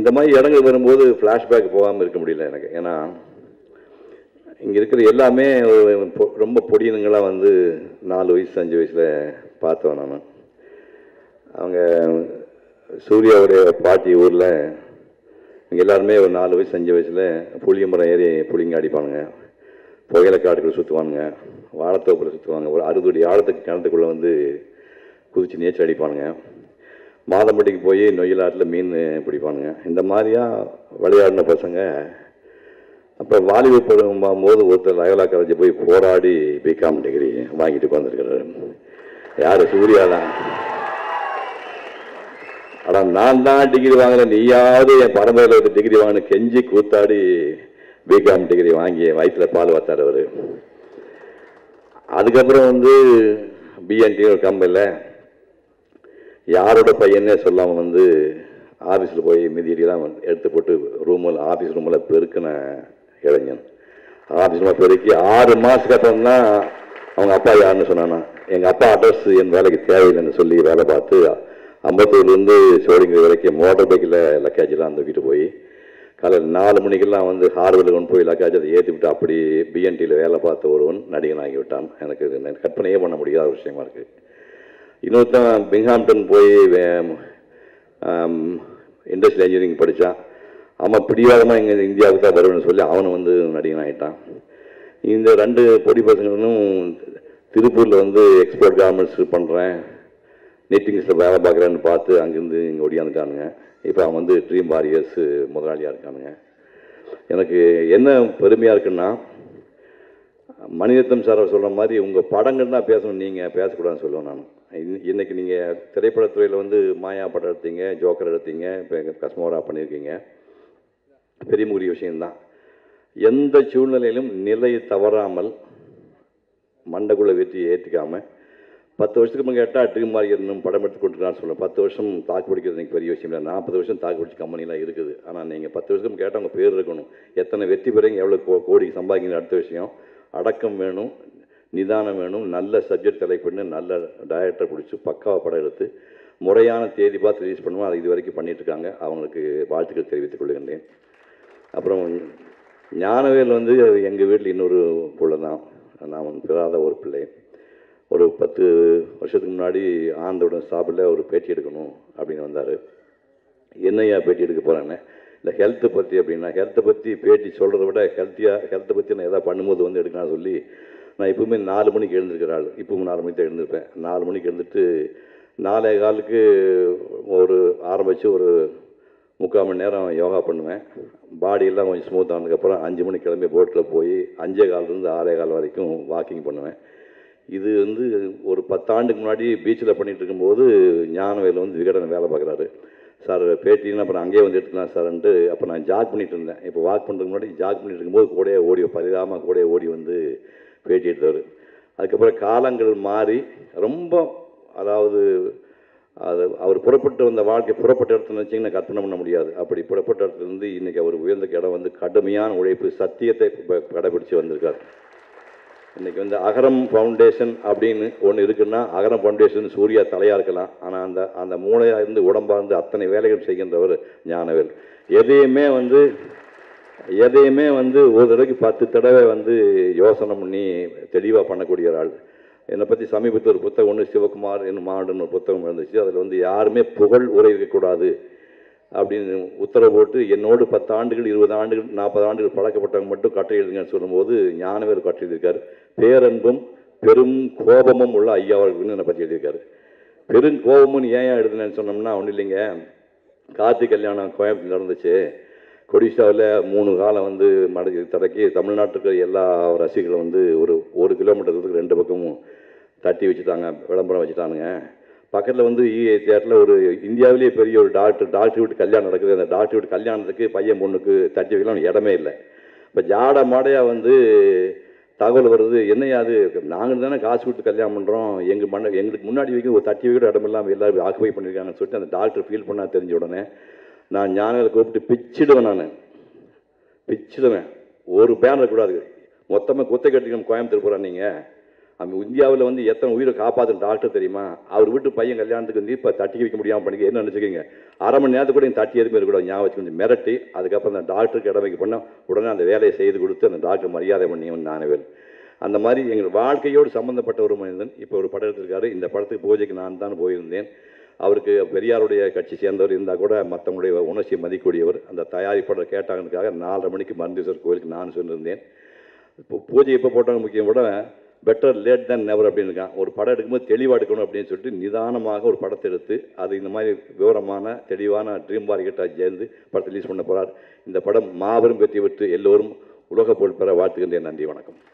இந்த மாதிரி இடங்கள் வரும்போது ஃப்ளாஷ்பேக் போகாமல் இருக்க முடியல எனக்கு ஏன்னா இங்கே இருக்கிற எல்லாமே ஒரு பொ- ரொம்ப பொடியனுங்களாம் வந்து நாலு வயசு அஞ்சு வயசில் பார்த்தோம் நான் அவங்க சூர்யாவுடைய பாட்டி ஊரில் இங்கே எல்லாருமே ஒரு நாலு வயசு அஞ்சு வயசில் புளிய மரம் ஏறி புளிங்க அடிப்பானுங்க புகையில காடுகள் சுற்றுவானுங்க வாழைத்தோப்பில் சுற்றுவாங்க ஒரு அறுபது அடி ஆழத்துக்கு கிணத்துக்குள்ளே வந்து குதிச்சு நீச்சல் அடிப்பானுங்க மாதம்பட்டிக்கு போய் நொய்யலாட்டில் மீன் பிடிப்பானுங்க இந்த மாதிரியா விளையாடின பசங்க அப்புறம் வாலிப பருவம் போது ஒருத்தர் அயலா காலேஜ் போய் போராடி பிகாம் டிகிரி வாங்கிட்டு உட்காந்துருக்கிறாரு யார் சூர்யா தான் ஆனால் நான் தான் டிகிரி வாங்கினேன் நீயாவது என் பரம்பரையில் ஒரு டிகிரி வாங்கின கெஞ்சி கூத்தாடி பிகாம் டிகிரி வாங்கி வயிற்றுல பால் வாத்தார் அவர் அதுக்கப்புறம் வந்து பிஎன்டி ஒரு கம்பெனியில் யாரோட பையனே சொல்லாமல் வந்து ஆஃபீஸில் போய் மிதியடிலாம் எடுத்து போட்டு ரூமில் ஆஃபீஸ் ரூமில் பெருக்கின இளைஞன் ஆஃபீஸ் ரூமில் பெருக்கி ஆறு மாதத்துக்கு அப்புறம் தான் அவங்க அப்பா யாருன்னு சொன்னானா எங்கள் அப்பா அட்ரஸ் என் வேலைக்கு தேவையில்லைன்னு சொல்லி வேலை பார்த்து அம்பத்தூர்லேருந்து சோழிங்கிற வரைக்கும் மோட்டர் பைக்கில் லக்கேஜெலாம் தூக்கிட்டு போய் காலையில் நாலு மணிக்கெல்லாம் வந்து ஹார்வரில் கொண்டு போய் லக்கேஜ் அதை ஏற்றி விட்டு அப்படி பிஎன்டியில் வேலை பார்த்த ஒருவன் நடிகனாகி விட்டான் எனக்கு இது கற்பனையே பண்ண முடியாத ஒரு விஷயமா இருக்குது இன்னொருத்தன் பிங்ஹாம்டன் போய் இண்டஸ்ட்ரியல் இன்ஜினியரிங் படித்தான் அவன் பிடிவாதமாக இங்கே இந்தியாவுக்கு தான் வருவேன்னு சொல்லி அவனும் வந்து நடிகன் ஆகிட்டான் இந்த ரெண்டு பொடி பசங்களும் திருப்பூரில் வந்து எக்ஸ்போர்ட் கார்மெண்ட்ஸ் பண்ணுறேன் நெட்டிங்ஸில் வேலை பார்க்குறேன்னு பார்த்து அங்கேருந்து இங்கே ஒடியாந்துட்டானுங்க இப்போ அவன் வந்து ட்ரீம் வாரியர்ஸ் முதலாளியாக இருக்கானுங்க எனக்கு என்ன பெருமையாக இருக்குன்னா மணிரத்னம் சார் சொல்கிற மாதிரி உங்கள் படங்கள் தான் பேசணும் நீங்கள் பேசக்கூடாதுன்னு சொல்லுவேன் நான் இன்ன- இன்னைக்கு நீங்கள் திரைப்படத்துறையில் வந்து மாயா படம் எடுத்தீங்க ஜோக்கர் எடுத்தீங்க இப்போ கஸ்மோரா பண்ணியிருக்கீங்க பெரிய முக்கிய விஷயம்தான் எந்த சூழ்நிலையிலும் நிலை தவறாமல் மண்டைக்குள்ள வெற்றியை ஏற்றிக்காமல் பத்து வருஷத்துக்கு முன்னாடி கேட்டால் ட்ரீம் மார்க்கெட் படம் எடுத்து கொடுத்துருக்கான்னு சொல்லுவேன் பத்து வருஷம் தாக்கு பிடிக்கிறது எனக்கு பெரிய விஷயம் இல்லை நாற்பது வருஷம் தாக்கு பிடிச்ச கம்பெனிலாம் இருக்குது ஆனால் நீங்கள் பத்து வருஷத்துக்கு கேட்டால் உங்கள் பேர் இருக்கணும் எத்தனை வெற்றி பெறீங்க எவ்வளோ கோ கோடிக்கு சம்பாதிக்கிற அடுத்த விஷயம் அடக்கம் வேணும் நிதானம் வேணும் நல்ல சப்ஜெக்ட் செலக்ட் பண்ணி நல்ல டைரக்டர் பிடிச்சி பக்காவா படம் எடுத்து முறையான தேதி பார்த்து ரிலீஸ் பண்ணுவோம் அதை இது வரைக்கும் பண்ணிட்டு இருக்காங்க அவங்களுக்கு வாழ்த்துக்கள் தெரிவித்துக் கொள்கின்றேன் அப்புறம் ஞானவேல் வந்து எங்கள் வீட்டில் இன்னொரு புள்ள தான் நான் பெறாத ஒரு பிள்ளை ஒரு பத்து வருஷத்துக்கு முன்னாடி ஆந்தவுடன் ஸ்டாப்பில் ஒரு பேட்டி எடுக்கணும் அப்படின்னு வந்தார் என்னையா பேட்டி எடுக்க போகிறேன்னு இல்லை ஹெல்த்தை பற்றி அப்படின்னா ஹெல்த்தை பற்றி பேட்டி சொல்கிறத விட ஹெல்த்தியாக ஹெல்த்தை பற்றி நான் எதாவது பண்ணும்போது வந்து எடுக்கலாம் சொல்லி நான் எப்பவுமே நாலு மணிக்கு எழுந்திருக்கிற ஆள் இப்பவும் நாலு மணிக்கு தான் எழுந்திருப்பேன் நாலு மணிக்கு எழுந்துட்டு நாலே காலுக்கு ஒரு ஆரம்பித்து ஒரு முக்கால் மணி நேரம் யோகா பண்ணுவேன் பாடியெல்லாம் கொஞ்சம் ஸ்மூத் ஆனதுக்கப்புறம் அஞ்சு மணிக்கு கிளம்பி போட்டில் போய் அஞ்சே கால்லேருந்து ஆறே கால் வரைக்கும் வாக்கிங் பண்ணுவேன் இது வந்து ஒரு பத்தாண்டுக்கு முன்னாடி பீச்சில் பண்ணிட்டு இருக்கும்போது ஞானவேல் வந்து விகடன் வேலை பார்க்குறாரு சார் பேட்டின்னு அப்புறம் அங்கேயே வந்து எடுத்துக்கலாம் சார்ன்ட்டு அப்போ நான் ஜாக் பண்ணிட்டு இருந்தேன் இப்போ வாக் பண்ணுறதுக்கு முன்னாடி ஜாக் பண்ணிட்டு இருக்கும்போது கூடயே ஓடி பரிதாபமாக கூடயே ஓடி வந்து பேட்டி எடுத்தார் அதுக்கப்புறம் காலங்கள் மாறி ரொம்ப அதாவது அது அவர் புறப்பட்டு வந்த வாழ்க்கை புறப்பட்ட இடத்துல வச்சிங்கன்னா கற்பனை பண்ண முடியாது அப்படி புறப்பட்ட இடத்துல இருந்து இன்னைக்கு அவர் உயர்ந்த இடம் வந்து கடுமையான உழைப்பு சத்தியத்தை ப- கடைபிடிச்சு வந்திருக்கார் இன்னைக்கு வந்து அகரம் ஃபவுண்டேஷன் அப்படின்னு ஒன்று இருக்குன்னா அகரம் ஃபவுண்டேஷன் சூர்யா தலையாக இருக்கலாம் ஆனால் அந்த அந்த மூளையாக இருந்து உடம்பார்ந்து அத்தனை வேலைகள் செய்கின்றவர் ஞானவேல் எதையுமே வந்து எதையுமே வந்து ஒரு தடவைக்கு பத்து தடவை வந்து யோசனை பண்ணி தெளிவாக பண்ணக்கூடிய ஒரு ஆள் என்னை பற்றி சமீபத்தில் ஒரு புத்தகம் ஒன்று சிவகுமார் என்னும் மாவட்டம் ஒரு புத்தகம் இருந்துச்சு அதில் வந்து யாருமே புகழ் உரை இருக்கக்கூடாது அப்படின்னு உத்தரவு போட்டு என்னோடு பத்து ஆண்டுகள் இருபது ஆண்டுகள் நாற்பது ஆண்டுகள் பழக்கப்பட்டவங்க மட்டும் கட்டளை எழுதுங்கன்னு சொல்லும்போது ஞானவேல் கட்டளை எழுதியிருக்காரு பேரன்பும் பெரும் கோபமும் உள்ள ஐயா அவர்கள்னு என்னை பற்றி எழுதியிருக்காரு பெரும் கோபமும் ஏன் ஏன் எழுதுனேன்னு சொன்னோம்னா ஒன்றும் இல்லைங்க கார்த்தி கல்யாணம் கோயம்புத்தூர் நடந்துச்சு கொடிஷாவில் மூணு காலம் வந்து மடக்கி தடக்கி தமிழ்நாட்டுக்கு எல்லா ரசிகர்களும் வந்து ஒரு ஒரு கிலோமீட்டர் தூரத்துக்கு ரெண்டு பக்கமும் தட்டி வச்சுட்டாங்க விளம்பரம் வச்சுட்டானுங்க பக்கத்தில் வந்து இஏ தியேட்டரில் ஒரு இந்தியாவிலேயே பெரிய ஒரு டாக்டர் டாக்டர் வீட்டு கல்யாணம் நடக்குது அந்த டாக்டர் வீட்டு கல்யாணத்துக்கு பையன் பொண்ணுக்கு தட்டி வைக்கலாம் இடமே இல்லை இப்போ ஜாட மாடையாக வந்து தகவல் வருது என்னையா அது நாங்கள் தானே காசு கொடுத்து கல்யாணம் பண்ணுறோம் எங்கள் மண்ண எங்களுக்கு முன்னாடி வைக்க ஒரு தட்டி வைக்கிற இடம் இல்லாமல் எல்லாரும் ஆக்குபை பண்ணியிருக்காங்கன்னு சொல்லிட்டு அந்த டாக்டர் ஃபீல் பண்ணா தெரிஞ்ச உடனே நான் ஞானங்களை கூப்பிட்டு பிச்சிடுவேன் நான் பிச்சிடுவேன் ஒரு பேனர் கூடாது மொத்தமாக குத்தை கட்டி நம்ம கோயம்புத்தூர் போகிறோம் நீங்கள் நம்ம இந்தியாவில் வந்து எத்தனை உயிரை காப்பாற்றுன டாக்டர் தெரியுமா அவர் வீட்டு பையன் கல்யாணத்துக்கு வந்து இப்போ தட்டி வைக்க முடியாமல் பண்ணிக்க என்ன நினச்சிக்கிங்க அரை மணி நேரத்துக்கு கூட தட்டி எதுவுமே இருக்கக்கூடாது ஞாபகம் வச்சு கொஞ்சம் மிரட்டி அதுக்கப்புறம் அந்த டாக்டருக்கு இடம் வைக்க பண்ணால் உடனே அந்த வேலையை செய்து கொடுத்து அந்த டாக்டர் மரியாதை பண்ணியவன் நானவேல் அந்த மாதிரி எங்கள் வாழ்க்கையோடு சம்மந்தப்பட்ட ஒரு மனிதன் இப்போ ஒரு படம் எடுத்திருக்காரு இந்த படத்துக்கு பூஜைக்கு நான் தான் போயிருந்தேன் அவருக்கு பெரியாருடைய கட்சி சேர்ந்தவர் இருந்தால் கூட மற்றவங்களுடைய உணர்ச்சியை மதிக்கக்கூடியவர் அந்த தயாரிப்பாளர் கேட்டாங்கனுக்காக நாலரை மணிக்கு மருந்தீஸ்வரர் கோயிலுக்கு நான் சொல்லியிருந்தேன் இப்போ பூஜை எப்போ போட்டாங்க முக்கியம் கூட பெட்டர் லேட் than நெவர் அப்படின்னு இருக்கான் ஒரு படம் எடுக்கும்போது தெளிவாக எடுக்கணும் அப்படின்னு சொல்லிட்டு நிதானமாக ஒரு படத்தை எடுத்து அது இந்த மாதிரி விவரமான தெளிவான ட்ரீம் பார்க்கிட்ட சேர்ந்து படத்தை ரிலீஸ் பண்ண போகிறார் இந்த படம் மாபெரும் வெற்றி பெற்று எல்லோரும் உலக புகழ் பெற வாழ்த்துகின்றேன் நன்றி வணக்கம்